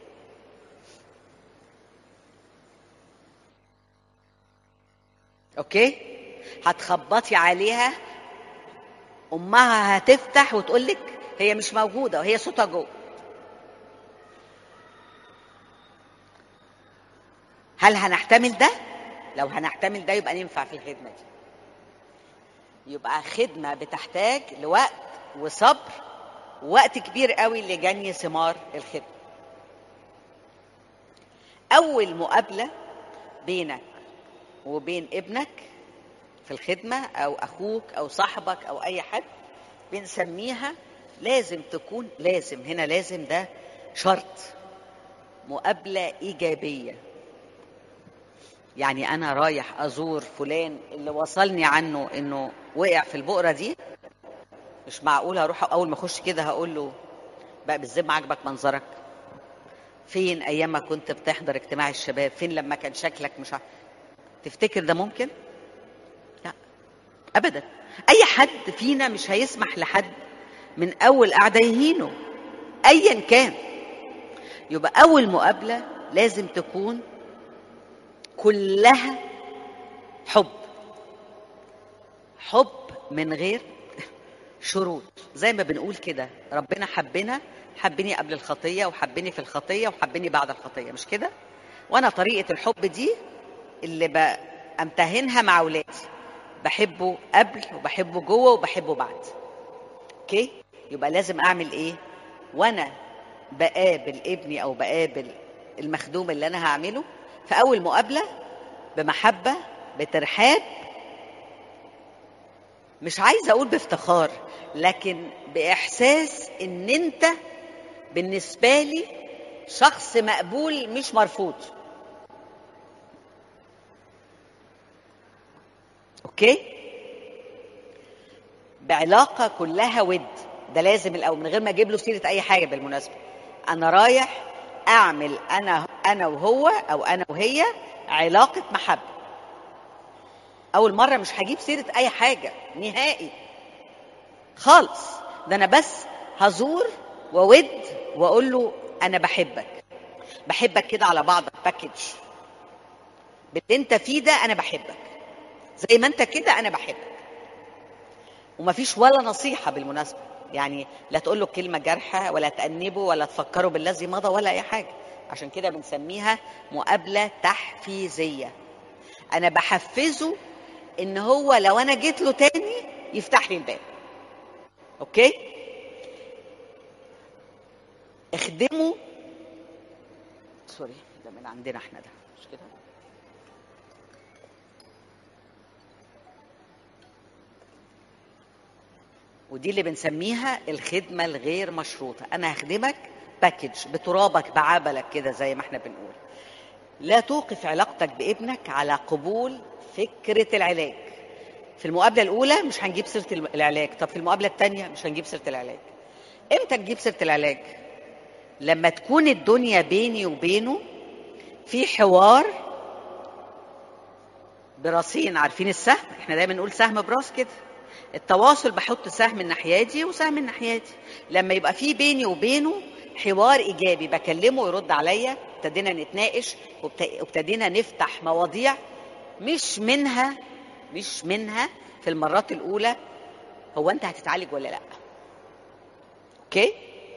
أوكي هتخبطي عليها امها هتفتح وتقول لك هي مش موجوده وهي صوتها جوه هل هنحتمل ده لو هنحتمل ده يبقى ننفع في الخدمه دي يبقى خدمه بتحتاج لوقت وصبر وقت كبير قوي لجني ثمار الخدمه اول مقابله بينك وبين ابنك في الخدمة أو أخوك أو صاحبك أو أي حد بنسميها لازم تكون لازم هنا لازم ده شرط مقابلة إيجابية يعني أنا رايح أزور فلان اللي وصلني عنه إنه وقع في البؤرة دي مش معقول هروح أول ما أخش كده هقول له بقى بالذمة عاجبك منظرك فين أيام ما كنت بتحضر اجتماع الشباب فين لما كان شكلك مش ع... تفتكر ده ممكن؟ ابدا اي حد فينا مش هيسمح لحد من اول قعده يهينه ايا كان يبقى اول مقابله لازم تكون كلها حب حب من غير شروط زي ما بنقول كده ربنا حبنا حبني قبل الخطيه وحبني في الخطيه وحبني بعد الخطيه مش كده وانا طريقه الحب دي اللي بامتهنها مع اولادي بحبه قبل وبحبه جوه وبحبه بعد اوكي يبقى لازم اعمل ايه وانا بقابل ابني او بقابل المخدوم اللي انا هعمله في اول مقابله بمحبه بترحاب مش عايزه اقول بافتخار لكن باحساس ان انت بالنسبه لي شخص مقبول مش مرفوض اوكي بعلاقه كلها ود ده لازم الاول من غير ما اجيب له سيره اي حاجه بالمناسبه انا رايح اعمل انا انا وهو او انا وهي علاقه محبه اول مره مش هجيب سيره اي حاجه نهائي خالص ده انا بس هزور وود واقول له انا بحبك بحبك كده على بعضك باكج باللي انت فيه ده انا بحبك زي ما انت كده انا بحبك ومفيش ولا نصيحه بالمناسبه يعني لا تقول له كلمه جارحه ولا تأنبه ولا تفكره بالذي مضى ولا اي حاجه عشان كده بنسميها مقابله تحفيزيه انا بحفزه ان هو لو انا جيت له تاني يفتح لي الباب اوكي اخدمه سوري ده من عندنا احنا ده مش كده ودي اللي بنسميها الخدمه الغير مشروطه انا هخدمك باكج بترابك بعبلك كده زي ما احنا بنقول لا توقف علاقتك بابنك على قبول فكره العلاج في المقابله الاولى مش هنجيب سيره العلاج طب في المقابله الثانيه مش هنجيب سيره العلاج امتى تجيب سيره العلاج لما تكون الدنيا بيني وبينه في حوار براسين عارفين السهم احنا دايما نقول سهم براس كده التواصل بحط سهم الناحيه دي وسهم الناحيه دي لما يبقى في بيني وبينه حوار ايجابي بكلمه ويرد عليا ابتدينا نتناقش وابتدينا نفتح مواضيع مش منها مش منها في المرات الاولى هو انت هتتعالج ولا لا اوكي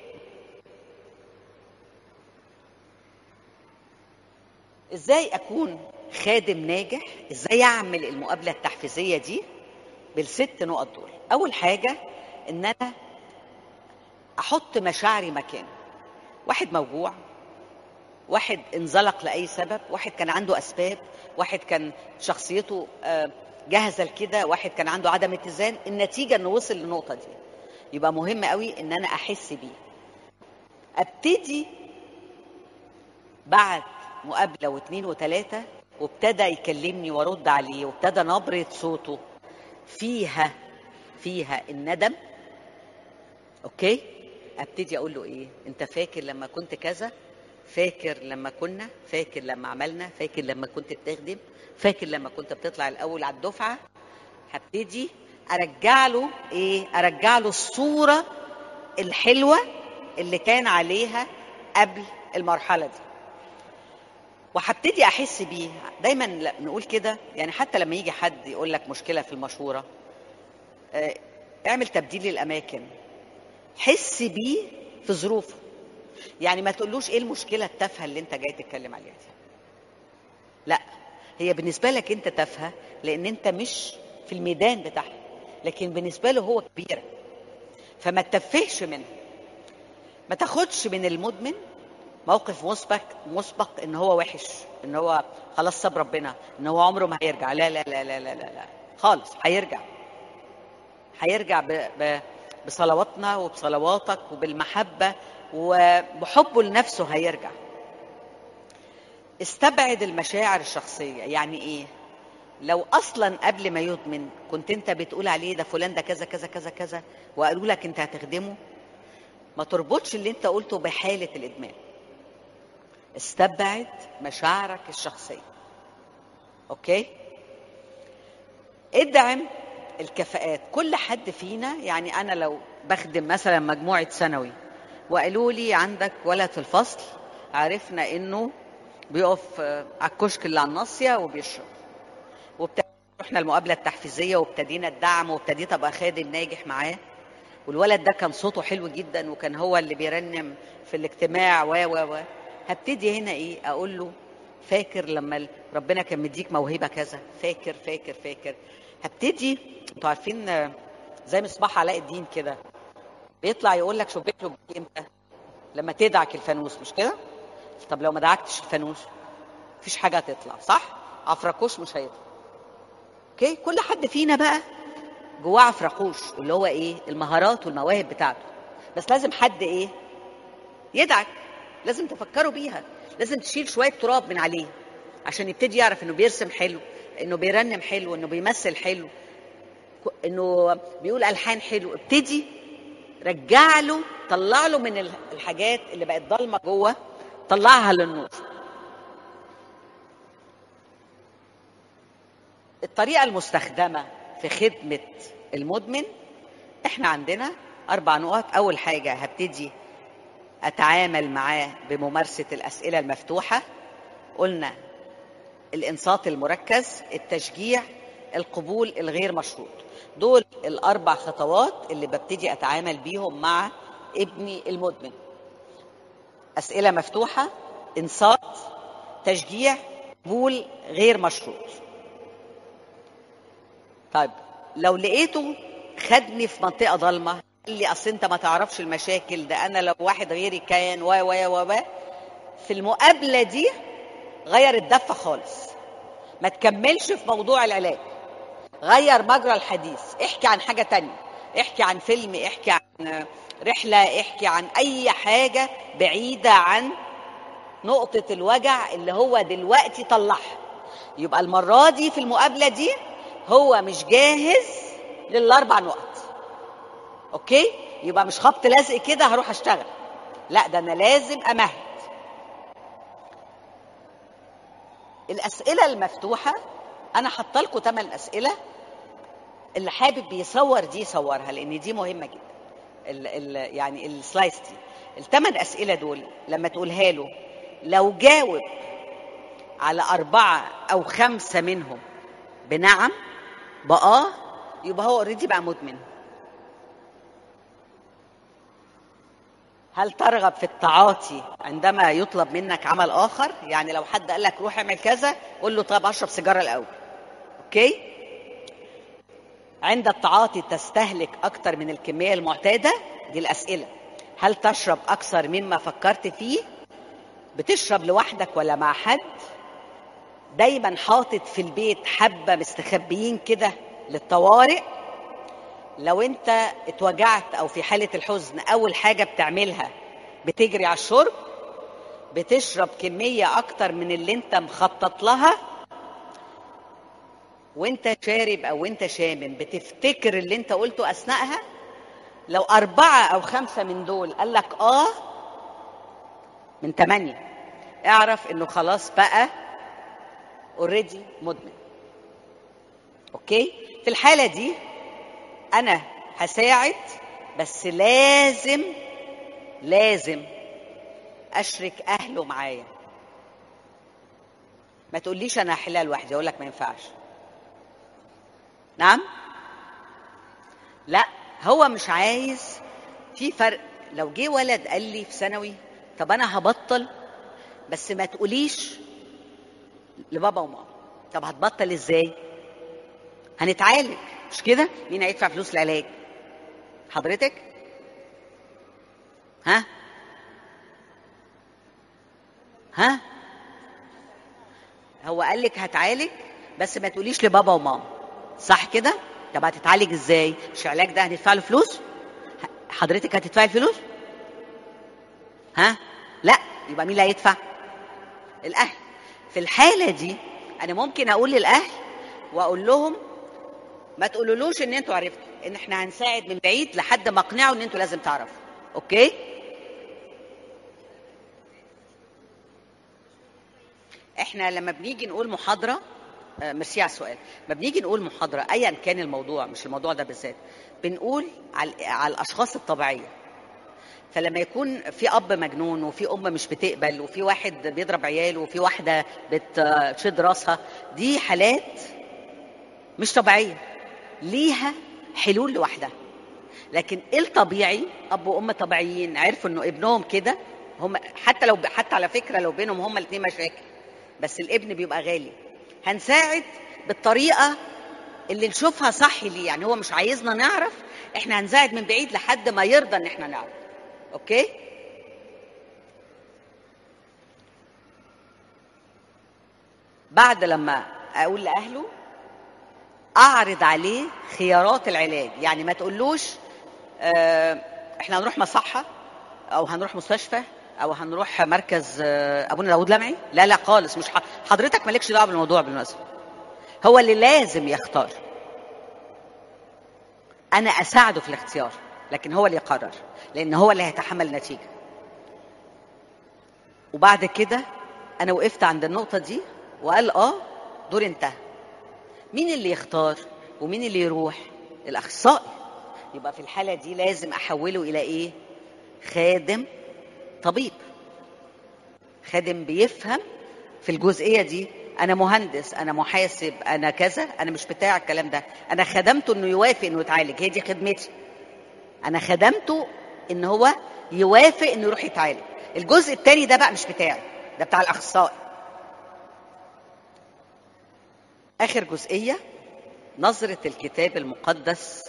ازاي اكون خادم ناجح ازاي اعمل المقابله التحفيزيه دي بالست نقط دول اول حاجه ان انا احط مشاعري مكانه واحد موجوع واحد انزلق لاي سبب واحد كان عنده اسباب واحد كان شخصيته جاهزه لكده واحد كان عنده عدم اتزان النتيجه انه وصل للنقطه دي يبقى مهم قوي ان انا احس بيه ابتدي بعد مقابله واثنين وثلاثه وابتدى يكلمني وارد عليه وابتدى نبره صوته فيها فيها الندم اوكي ابتدي اقول له ايه انت فاكر لما كنت كذا فاكر لما كنا فاكر لما عملنا فاكر لما كنت بتخدم فاكر لما كنت بتطلع الاول على الدفعه هبتدي ارجع له ايه ارجع له الصوره الحلوه اللي كان عليها قبل المرحله دي وهبتدي احس بيه دايما نقول كده يعني حتى لما يجي حد يقول لك مشكله في المشوره اه اعمل تبديل للاماكن حس بيه في ظروفه يعني ما تقولوش ايه المشكله التافهه اللي انت جاي تتكلم عليها دي لا هي بالنسبه لك انت تافهه لان انت مش في الميدان بتاعها لكن بالنسبه له هو كبيره فما تتفهش منها ما تاخدش من المدمن موقف مسبق مسبق ان هو وحش ان هو خلاص ساب ربنا ان هو عمره ما هيرجع لا لا لا لا لا لا, لا. خالص هيرجع هيرجع ب... ب... بصلواتنا وبصلواتك وبالمحبه وبحبه لنفسه هيرجع استبعد المشاعر الشخصيه يعني ايه لو اصلا قبل ما يدمن كنت انت بتقول عليه ده فلان ده كذا كذا كذا كذا وقالوا لك انت هتخدمه ما تربطش اللي انت قلته بحاله الادمان استبعد مشاعرك الشخصيه اوكي ادعم الكفاءات كل حد فينا يعني انا لو بخدم مثلا مجموعه ثانوي وقالوا لي عندك ولد في الفصل عرفنا انه بيقف على الكشك اللي على الناصيه وبيشرب رحنا المقابله التحفيزيه وابتدينا الدعم وابتديت ابقى خادم ناجح معاه والولد ده كان صوته حلو جدا وكان هو اللي بيرنم في الاجتماع و و و هبتدي هنا ايه اقول له فاكر لما ال- ربنا كان مديك موهبه كذا فاكر فاكر فاكر هبتدي انتوا عارفين آه، زي مصباح علاء الدين كده بيطلع يقول لك شبيك له امتى لما تدعك الفانوس مش كده طب لو ما دعكتش الفانوس مفيش حاجه هتطلع صح عفركوش مش هيطلع اوكي كل حد فينا بقى جواه عفركوش اللي هو ايه المهارات والمواهب بتاعته بس لازم حد ايه يدعك لازم تفكروا بيها لازم تشيل شويه تراب من عليه عشان يبتدي يعرف انه بيرسم حلو انه بيرنم حلو انه بيمثل حلو ك- انه بيقول الحان حلو ابتدي رجع له طلع له من ال- الحاجات اللي بقت ضلمه جوه طلعها للنور الطريقه المستخدمه في خدمه المدمن احنا عندنا اربع نقط اول حاجه هبتدي اتعامل معاه بممارسه الاسئله المفتوحه قلنا الانصات المركز التشجيع القبول الغير مشروط دول الاربع خطوات اللي ببتدي اتعامل بيهم مع ابني المدمن اسئله مفتوحه انصات تشجيع قبول غير مشروط طيب لو لقيته خدني في منطقه ضلمه قال لي اصل انت ما تعرفش المشاكل ده انا لو واحد غيري كان و و و و في المقابله دي غير الدفه خالص ما تكملش في موضوع العلاج غير مجرى الحديث احكي عن حاجه تانية احكي عن فيلم احكي عن رحله احكي عن اي حاجه بعيده عن نقطه الوجع اللي هو دلوقتي طلعها يبقى المره دي في المقابله دي هو مش جاهز للاربع نقط اوكي يبقى مش خبط لزق كده هروح اشتغل لا ده انا لازم امهد الاسئله المفتوحه انا حاطه لكم ثمان اسئله اللي حابب يصور دي يصورها لان دي مهمه جدا ال ال يعني السلايس دي الثمان اسئله دول لما تقولها له لو جاوب على اربعه او خمسه منهم بنعم باه يبقى هو اوريدي بقى مدمن هل ترغب في التعاطي عندما يطلب منك عمل اخر يعني لو حد قال لك روح اعمل كذا قول له طب اشرب سيجاره الاول اوكي عند التعاطي تستهلك اكتر من الكميه المعتاده دي الاسئله هل تشرب اكثر مما فكرت فيه بتشرب لوحدك ولا مع حد دايما حاطط في البيت حبه مستخبيين كده للطوارئ لو انت اتوجعت او في حاله الحزن اول حاجه بتعملها بتجري على الشرب بتشرب كميه اكتر من اللي انت مخطط لها وانت شارب او انت شامم بتفتكر اللي انت قلته اثناءها لو اربعه او خمسه من دول قال لك اه من ثمانيه اعرف انه خلاص بقى اوريدي مدمن اوكي في الحاله دي انا هساعد بس لازم لازم اشرك اهله معايا ما تقوليش انا هحلها لوحدي اقول لك ما ينفعش نعم لا هو مش عايز في فرق لو جه ولد قال لي في ثانوي طب انا هبطل بس ما تقوليش لبابا وماما طب هتبطل ازاي هنتعالج مش كده مين هيدفع فلوس العلاج حضرتك ها ها هو قال لك هتعالج بس ما تقوليش لبابا وماما صح كده طب هتتعالج ازاي مش العلاج ده هندفع له فلوس حضرتك هتدفعي الفلوس ها لا يبقى مين اللي هيدفع الاهل في الحاله دي انا ممكن اقول للاهل واقول لهم ما تقولولوش ان انتوا عرفتوا ان احنا هنساعد من بعيد لحد ما اقنعه ان انتوا لازم تعرفوا اوكي احنا لما بنيجي نقول محاضره آه، ميرسي على السؤال لما بنيجي نقول محاضره ايا كان الموضوع مش الموضوع ده بالذات بنقول على على الاشخاص الطبيعيه فلما يكون في اب مجنون وفي ام مش بتقبل وفي واحد بيضرب عياله وفي واحده بتشد راسها دي حالات مش طبيعيه ليها حلول لوحدها لكن ايه الطبيعي اب وام طبيعيين عرفوا انه ابنهم كده هم حتى لو حتى على فكره لو بينهم هم الاثنين مشاكل بس الابن بيبقى غالي هنساعد بالطريقه اللي نشوفها صح ليه يعني هو مش عايزنا نعرف احنا هنساعد من بعيد لحد ما يرضى ان احنا نعرف اوكي بعد لما اقول لاهله اعرض عليه خيارات العلاج يعني ما تقولوش اه احنا هنروح مصحه او هنروح مستشفى او هنروح مركز اه ابونا داود لمعي لا لا خالص مش حضرتك مالكش دعوه بالموضوع بالمناسبه هو اللي لازم يختار انا اساعده في الاختيار لكن هو اللي يقرر لان هو اللي هيتحمل النتيجه وبعد كده انا وقفت عند النقطه دي وقال اه دور انتهى مين اللي يختار ومين اللي يروح الاخصائي يبقى في الحاله دي لازم احوله الى ايه خادم طبيب خادم بيفهم في الجزئيه دي انا مهندس انا محاسب انا كذا انا مش بتاع الكلام ده انا خدمته انه يوافق انه يتعالج هي دي خدمتي انا خدمته ان هو يوافق انه يروح يتعالج الجزء الثاني ده بقى مش بتاعي ده بتاع الاخصائي اخر جزئيه نظره الكتاب المقدس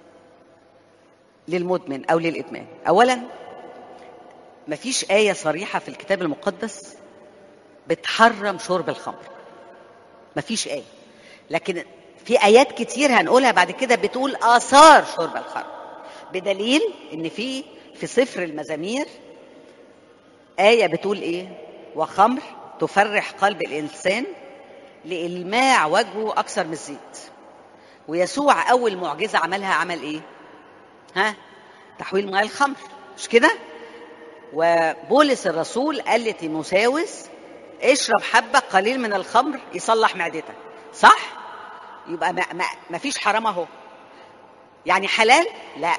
للمدمن او للادمان اولا مفيش ايه صريحه في الكتاب المقدس بتحرم شرب الخمر مفيش آية لكن في آيات كتير هنقولها بعد كده بتقول آثار شرب الخمر بدليل إن في في سفر المزامير آية بتقول إيه وخمر تفرح قلب الإنسان لإلماع وجهه أكثر من الزيت ويسوع أول معجزة عملها عمل إيه ها تحويل ماء الخمر مش كده وبولس الرسول قال لتيموساوس اشرب حبة قليل من الخمر يصلح معدتك صح يبقى ما, ما, ما فيش حرام اهو يعني حلال لا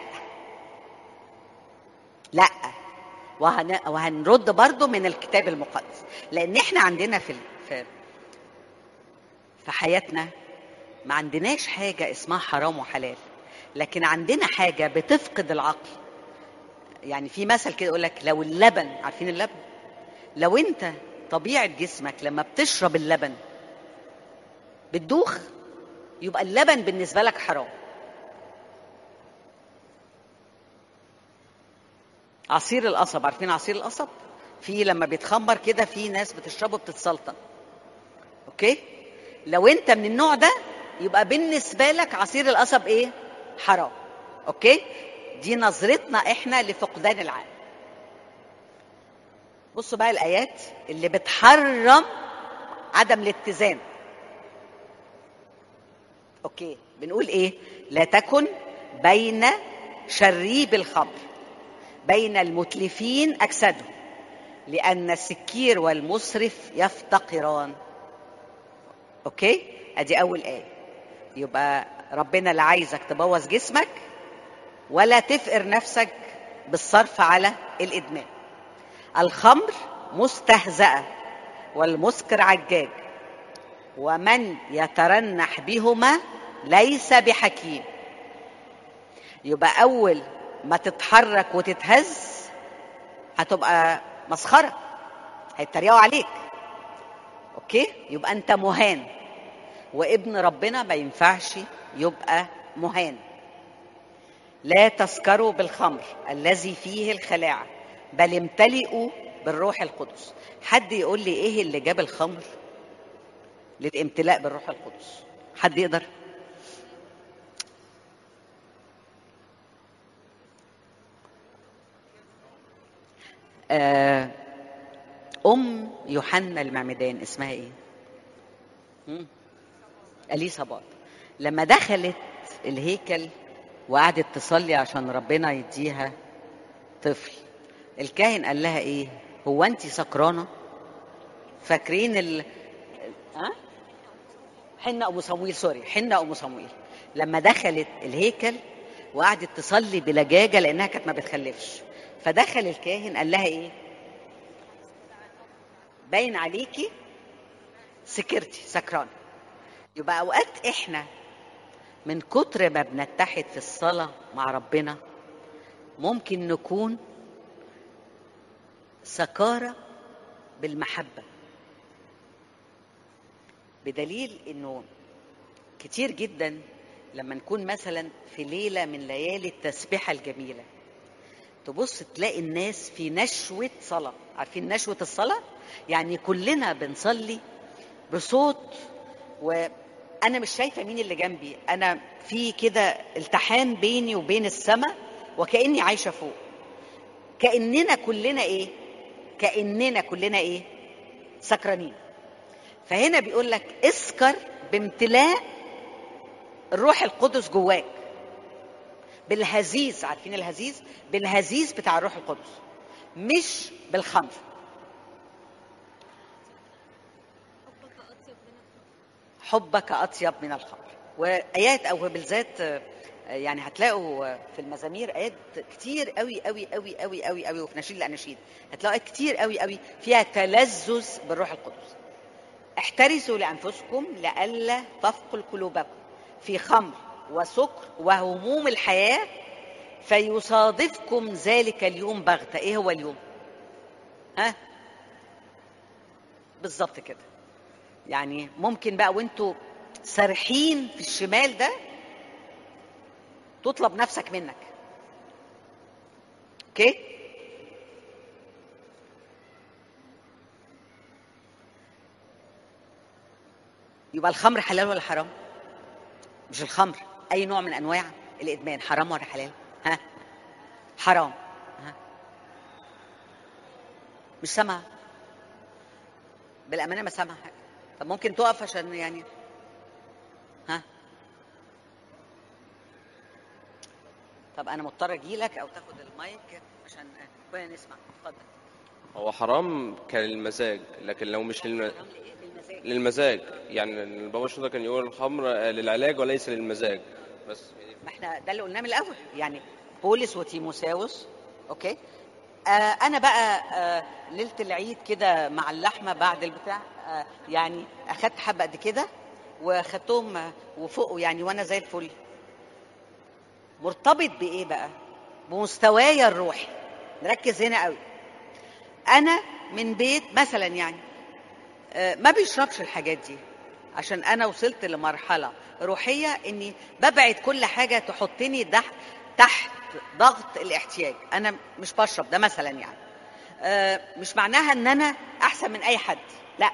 لا وهن وهنرد برضو من الكتاب المقدس لان احنا عندنا في في في حياتنا ما عندناش حاجه اسمها حرام وحلال لكن عندنا حاجه بتفقد العقل يعني في مثل كده يقول لك لو اللبن عارفين اللبن لو انت طبيعه جسمك لما بتشرب اللبن بتدوخ يبقى اللبن بالنسبه لك حرام عصير القصب عارفين عصير القصب في لما بيتخمر كده في ناس بتشربه بتتسلطن اوكي لو انت من النوع ده يبقى بالنسبه لك عصير القصب ايه حرام اوكي دي نظرتنا احنا لفقدان العقل بصوا بقى الايات اللي بتحرم عدم الاتزان اوكي بنقول ايه لا تكن بين شريب الخمر بين المتلفين اجسادهم لان السكير والمسرف يفتقران اوكي ادي اول ايه يبقى ربنا لا عايزك تبوظ جسمك ولا تفقر نفسك بالصرف على الادمان الخمر مستهزأة والمسكر عجاج ومن يترنح بهما ليس بحكيم يبقى أول ما تتحرك وتتهز هتبقى مسخرة هيتريقوا عليك أوكي يبقى أنت مهان وابن ربنا ما ينفعش يبقى مهان لا تسكروا بالخمر الذي فيه الخلاعه بل امتلئوا بالروح القدس حد يقول لي ايه اللي جاب الخمر للامتلاء بالروح القدس حد يقدر آه ام يوحنا المعمدان اسمها ايه اليصابات لما دخلت الهيكل وقعدت تصلي عشان ربنا يديها طفل الكاهن قال لها ايه هو انت سكرانه فاكرين ال ها حنة ام صمويل سوري حنة ام صمويل لما دخلت الهيكل وقعدت تصلي بلجاجه لانها كانت ما بتخلفش فدخل الكاهن قال لها ايه باين عليكي سكرتي سكرانه يبقى اوقات احنا من كتر ما بنتحد في الصلاه مع ربنا ممكن نكون سكارة بالمحبة بدليل انه كتير جدا لما نكون مثلا في ليله من ليالي التسبيحه الجميله تبص تلاقي الناس في نشوه صلاه عارفين نشوه الصلاه يعني كلنا بنصلي بصوت وانا مش شايفه مين اللي جنبي انا في كده التحام بيني وبين السماء وكاني عايشه فوق كاننا كلنا ايه كاننا كلنا ايه سكرانين فهنا بيقول لك اسكر بامتلاء الروح القدس جواك بالهزيز عارفين الهزيز بالهزيز بتاع الروح القدس مش بالخمر حبك اطيب من الخمر وايات او بالذات آه، يعني هتلاقوا في المزامير ايات كتير قوي قوي قوي قوي قوي قوي وفي نشيد الاناشيد هتلاقوا ايات كتير قوي قوي فيها تلذذ بالروح القدس احترسوا لانفسكم لئلا تثقل قلوبكم في خمر وسكر وهموم الحياه فيصادفكم ذلك اليوم بغته ايه هو اليوم ها بالظبط كده يعني ممكن بقى وانتوا سارحين في الشمال ده تطلب نفسك منك اوكي يبقى الخمر حلال ولا حرام مش الخمر اي نوع من انواع الادمان حرام ولا حلال ها حرام ها مش سامعه بالامانه ما سامعه حاجه طب ممكن تقف عشان يعني ها طب انا مضطر اجي لك او تاخد المايك عشان كلنا نسمع اتفضل هو حرام كالمزاج لكن لو مش للم... حرام لإيه؟ للمزاج للمزاج يعني البابا شنودة كان يقول الخمر للعلاج وليس للمزاج بس ما احنا ده اللي قلناه من الاول يعني بولس وتيموساوس اوكي آه انا بقى آه ليله العيد كده مع اللحمه بعد البتاع آه يعني اخدت حبه قد كده واخدتهم آه، وفوقوا يعني وانا زي الفل مرتبط بايه بقى بمستواي الروحي نركز هنا قوي انا من بيت مثلا يعني آه، ما بيشربش الحاجات دي عشان انا وصلت لمرحله روحيه اني ببعد كل حاجه تحطني تحت تحت ضغط الاحتياج انا مش بشرب ده مثلا يعني آه، مش معناها ان انا احسن من اي حد لا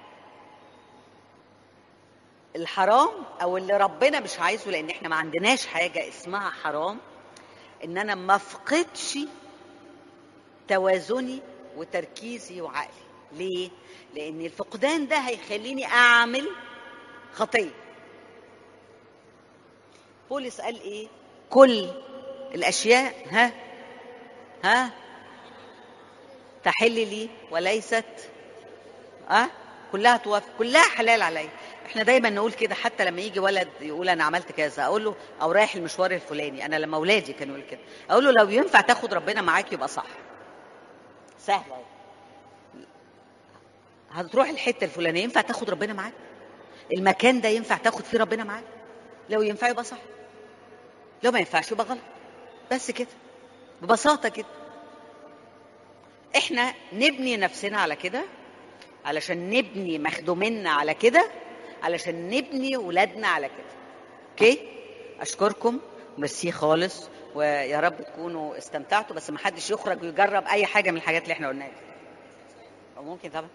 الحرام او اللي ربنا مش عايزه لان احنا ما عندناش حاجه اسمها حرام ان انا ما افقدش توازني وتركيزي وعقلي ليه لان الفقدان ده هيخليني اعمل خطيه بولس قال ايه كل الاشياء ها ها تحل لي وليست ها كلها توافق كلها حلال عليا احنا دايما نقول كده حتى لما يجي ولد يقول انا عملت كذا اقول له او رايح المشوار الفلاني انا لما اولادي كانوا يقول كده اقول له لو ينفع تاخد ربنا معاك يبقى صح سهله أهي. هتروح الحته الفلانيه ينفع تاخد ربنا معاك المكان ده ينفع تاخد فيه ربنا معاك لو ينفع يبقى صح لو ما ينفعش يبقى غلط بس كده ببساطه كده احنا نبني نفسنا على كده علشان نبني مخدومينا على كده علشان نبني ولادنا على كده اوكي اشكركم ميرسي خالص ويا رب تكونوا استمتعتوا بس ما حدش يخرج ويجرب اي حاجه من الحاجات اللي احنا قلناها دي. أو ممكن طبعا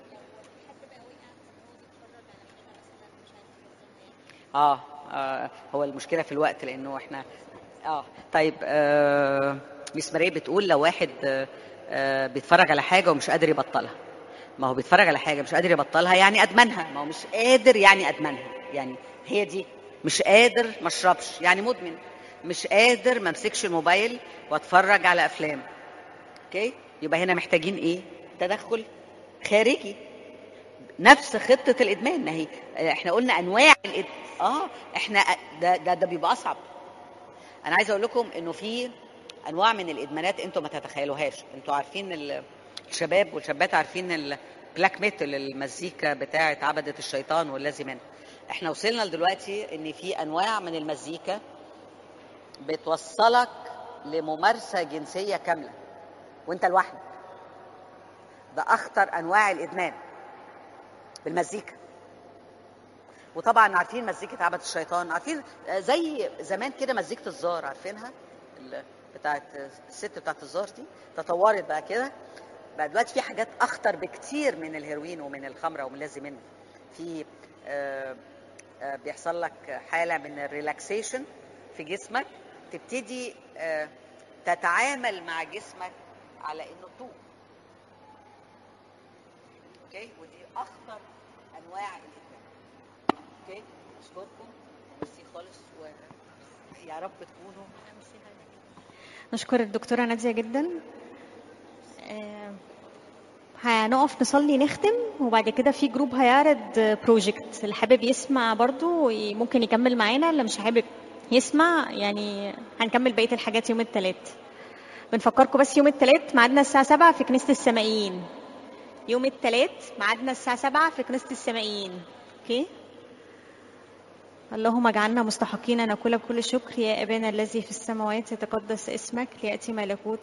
آه, اه هو المشكله في الوقت لانه احنا اه طيب آه ميس ماريه بتقول لو واحد آه آه بيتفرج على حاجه ومش قادر يبطلها ما هو بيتفرج على حاجه مش قادر يبطلها يعني ادمنها ما هو مش قادر يعني ادمنها يعني هي دي مش قادر ما اشربش يعني مدمن مش قادر ما امسكش الموبايل واتفرج على افلام اوكي يبقى هنا محتاجين ايه تدخل خارجي نفس خطه الادمان ما هي احنا قلنا انواع الإد... اه احنا ده ده, ده بيبقى اصعب انا عايزه اقول لكم انه في انواع من الادمانات انتم ما تتخيلوهاش انتوا عارفين ال- الشباب والشابات عارفين البلاك ميتال المزيكا بتاعه عبده الشيطان والذي منه احنا وصلنا دلوقتي ان في انواع من المزيكا بتوصلك لممارسه جنسيه كامله وانت لوحدك ده اخطر انواع الادمان بالمزيكا وطبعا عارفين مزيكه عبد الشيطان عارفين آه، زي زمان كده مزيكه الزار عارفينها ال- بتاعت الست بتاعت الزار دي تطورت بقى كده بقى دلوقتي في حاجات اخطر بكتير من الهيروين ومن الخمره ومن اللازم منه في آه، آه، بيحصل لك حاله من الريلاكسيشن في جسمك تبتدي آه، تتعامل مع جسمك على انه طوب اوكي ودي اخطر انواع الادمان اوكي اشكركم ميرسي خالص ويا رب تكونوا نشكر الدكتورة نادية جدا آه، هنقف نصلي نختم وبعد كده في جروب هيعرض بروجكت اللي حابب يسمع برضو ي- ممكن يكمل معانا اللي مش حابب يسمع يعني هنكمل بقية الحاجات يوم التلات بنفكركم بس يوم التلات ميعادنا الساعة سبعة في كنيسة السمائيين يوم التلات ميعادنا الساعة سبعة في كنيسة السمائيين اوكي اللهم اجعلنا مستحقين ان نقول بكل شكر يا ابانا الذي في السماوات يتقدس اسمك لياتي ملكوتك